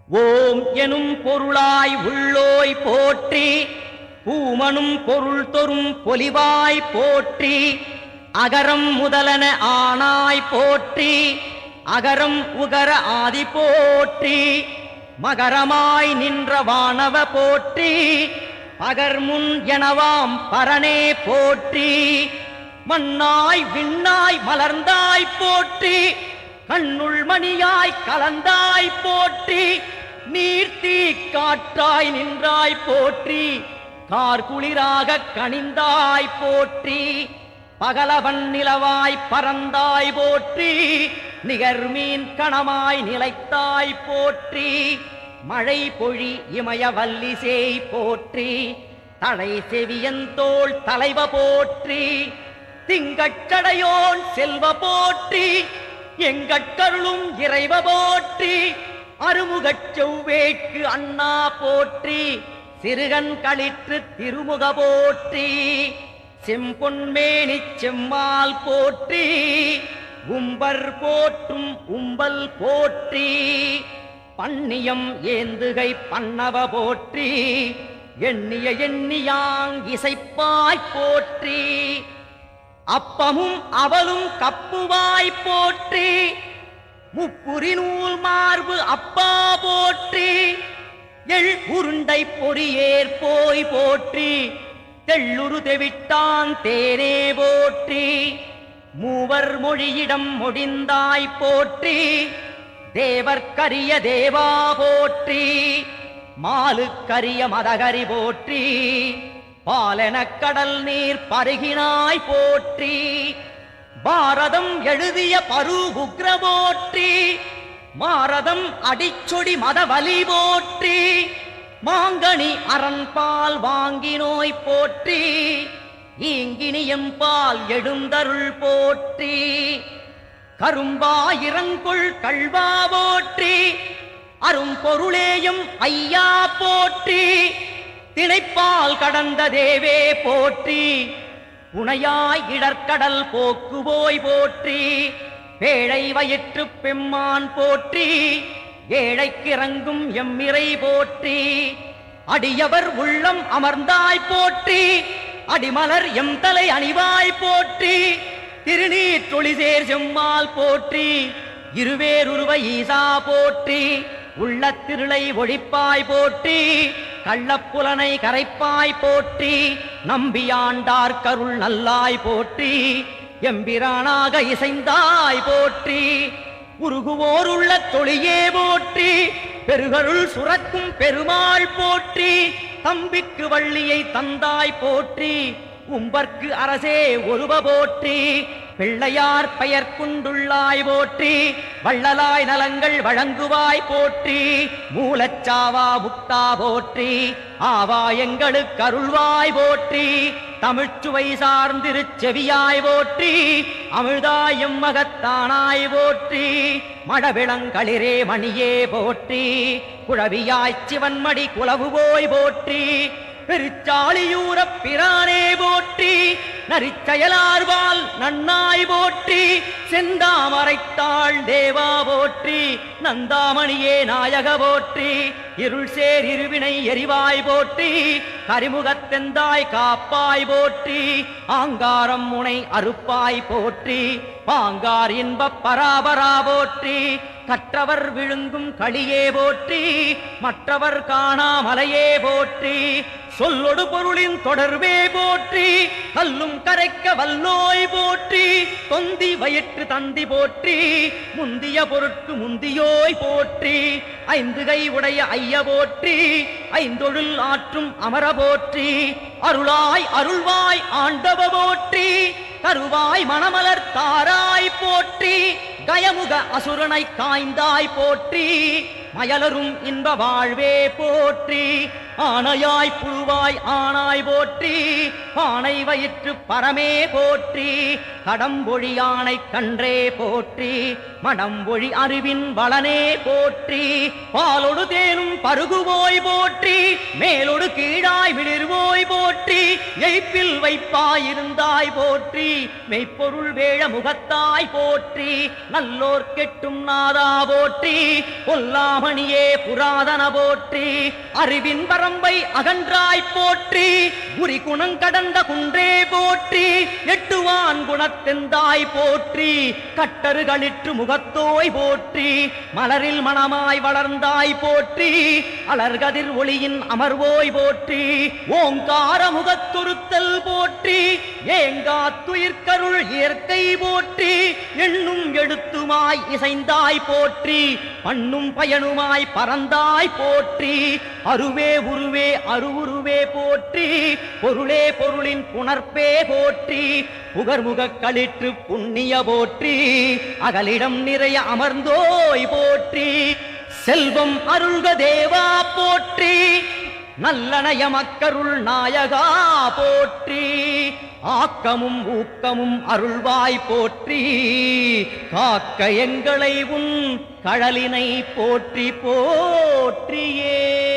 ஓம் எனும் பொருளாய் உள்ளோய் போற்றி பூமனும் பொருள் தொறும் பொலிவாய் போற்றி அகரம் முதலன ஆனாய் போற்றி அகரம் உகர ஆதி போற்றி மகரமாய் நின்ற வானவ போற்றி பகர்முன் எனவாம் பரனே போற்றி மண்ணாய் விண்ணாய் மலர்ந்தாய் போற்றி கண்ணுள் மணியாய் கலந்தாய் போற்றி நீர்த்தீ காற்றாய் நின்றாய் போற்றி கார்குளிராக கனிந்தாய் போற்றி பகலவன் நிலவாய் பறந்தாய் போற்றி நிகர்மீன் கணமாய் நிலைத்தாய் போற்றி மழை பொழி இமய வல்லிசேய் போற்றி தடை செவியந்தோள் தலைவ போற்றி திங்கட்சடையோன் செல்வ போற்றி எங்கட்கருளும் இறைவ போற்றி அருமுகச் செவ்வேட்கு அண்ணா போற்றி சிறுகன் களிற்று திருமுக போற்றி செம்பொன்மேனிச் செம்மால் போற்றி உம்பர் போற்றும் உம்பல் போற்றி பன்னியம் ஏந்துகை பன்னவ போற்றி எண்ணிய எண்ணியாங் இசைப்பாய் போற்றி அப்பமும் அவளும் கப்புவாய் போற்றி முப்புரி நூல் மார்பு அப்பா போற்றி எள் உருண்டை பொறியேற் போய் போற்றி தெள்ளுரு தெவிட்டான் தேனே போற்றி மூவர் மொழியிடம் முடிந்தாய் போற்றி தேவர்க்கரிய தேவா போற்றி மாலுக்கரிய மதகரி போற்றி பாலெனக் கடல் நீர் பருகினாய் போற்றி பாரதம் எழுதிய பருகுக்ர போற்றி மாரதம் அடிச்சொடி மதவலி போற்றி மாங்கனி அரண்பால் வாங்கினோய் போற்றி ஈங்கினியம் பால் எழுந்தருள் போற்றி கரும்பாயிரங்குள் கள்வா போற்றி அரும்பொருளேயும் ஐயா போற்றி திணைப்பால் கடந்த தேவே போற்றி புனையாய் இடர்க்கடல் போக்குவோய் போற்றி பேழை வயிற்று பெம்மான் போற்றி ஏழைக்கிறங்கும் எம்மிறை போற்றி அடியவர் உள்ளம் அமர்ந்தாய் போற்றி அடிமலர் எம் தலை அணிவாய் போற்றி திருநீர் தொழிசேர் செம்மால் போற்றி இருவேருருவ ஈசா போற்றி உள்ள திருளை ஒழிப்பாய் போற்றி கள்ளப்புலனை கரைப்பாய் போற்றி நம்பியாண்டார் கருள் நல்லாய் போற்றி எம்பிரானாக இசைந்தாய் போற்றி உருகுவோர் உள்ள தொழியே போற்றி பெருகருள் சுரக்கும் பெருமாள் போற்றி தம்பிக்கு வள்ளியை தந்தாய் போற்றி உம்பர்க்கு அரசே ஒருவ போற்றி பிள்ளையார் பெயர் கொண்டுள்ளாய் போற்றி வள்ளலாய் நலங்கள் வழங்குவாய் போற்றி மூலச்சாவா முக்தா போற்றி ஆவா எங்களுக்கு அருள்வாய் போற்றி தமிழ்ச்சுவை சார்ந்திருச்செவியாய் போற்றி அமிழ்தாயும் மகத்தானாய் போற்றி மடவிளங்களிரே மணியே போற்றி குழவியாய்ச் சிவன்மடி குலவுவோய் போற்றி பெருச்சாளியூரப் பிரானே போற்றி நரிச்செயலார்வால் நன்னாய் போற்றி செந்தாமரைத்தாள் தேவா போற்றி நந்தாமணியே நாயக போற்றி இருள் சேர் இருவினை எரிவாய் போற்றி கரிமுகத்தெந்தாய் காப்பாய் போற்றி ஆங்காரம் முனை அறுப்பாய் போற்றி பாங்கார் இன்பப் பராபரா போற்றி கற்றவர் விழுங்கும் களியே போற்றி மற்றவர் காணாமலையே போற்றி சொல்லொடு பொருளின் தொடர்பே போற்றி கல்லும் கரைக்க வல்லோய் போற்றி தொந்தி வயிற்று தந்தி போற்றி முந்திய பொருட்கு முந்தியோய் போற்றி ஐந்து கை உடைய ஐய போற்றி ஐந்தொழில் ஆற்றும் அமர போற்றி அருளாய் அருள்வாய் ஆண்டவ போற்றி கருவாய் மணமலர் தாராய் போற்றி கயமுக அசுரனை காய்ந்தாய் போற்றி மயலரும் இன்ப வாழ்வே போற்றி ஆனையாய் புழுவாய் ஆனாய் போற்றி பானை வயிற்று பரமே போற்றி கடம்பொழி யானை கன்றே போற்றி மடம்பொழி அறிவின் வளனே போற்றி பாலொடு தேனும் பருகுவோய் போற்றி மேலொடு கீழாய் விளிர்வோய் போற்றி எய்ப்பில் வைப்பாயிருந்தாய் போற்றி மெய்ப்பொருள் வேழ முகத்தாய் போற்றி நல்லோர் கெட்டும் நாதா போற்றி பொல்லாமணியே புராதன போற்றி அறிவின் வரம்பை அகன்றாய் போற்றி குறி குணங்கடந்த குன்றே போற்றி எட்டுவான் குணத்தெந்தாய் போற்றி கட்டறுகளிற்று முகத்தோய் போற்றி மலரில் மணமாய் வளர்ந்தாய் போற்றி அலர்கதிர் ஒளியின் அமர்வோய் போற்றி ஓங்கார முகத்துருத்தல் போற்றி ஏங்காத்துயிர்கருள் இயற்கை போற்றி எண்ணும் எழுத்துமாய் இசைந்தாய் போற்றி பண்ணும் பயனுமாய் பறந்தாய் போற்றி அருவே உருவே அருவுருவே போற்றி பொருளே பொருளின் புணர்ப்பே போற்றி புகர்முகக் களிற்று புண்ணிய போற்றி அகலிடம் நிறைய அமர்ந்தோய் போற்றி செல்வம் அருள்க தேவா போற்றி நல்லனய மக்கருள் நாயகா போற்றி ஆக்கமும் ஊக்கமும் அருள்வாய் போற்றி காக்க எங்களை உன் கழலினை போற்றி போற்றியே